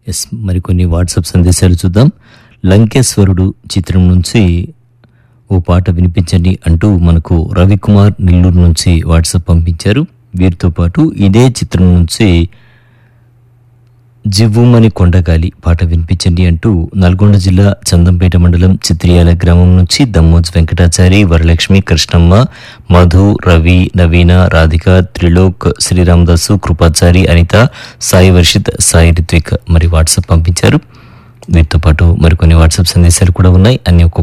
yes మరికొన్ని WhatsApp సందేశాలు చూద్దాం లంకేశ్వరుడు చిత్రం నుంచి ఓ పాట వినిపించండి అంటూ మనకు రవికుమార్ నెల్లూరు నుంచి వాట్సాప్ పంపించారు వీరితో పాటు ఇదే చిత్రం నుంచి జివ్వుమని కొండగాలి పాట వినిపించండి అంటూ నల్గొండ జిల్లా చందంపేట మండలం చిత్రియాల గ్రామం నుంచి దమ్మోజ్ వెంకటాచారి వరలక్ష్మి కృష్ణమ్మ మధు రవి నవీన రాధిక త్రిలోక్ శ్రీరామదాసు కృపాచారి అనిత సాయి వర్షిత్ సాయి రిత్విక్ మరి వాట్సాప్ పంపించారు వీటితో పాటు మరికొన్ని వాట్సాప్ సందేశాలు కూడా ఉన్నాయి అన్ని ఒక్కొక్క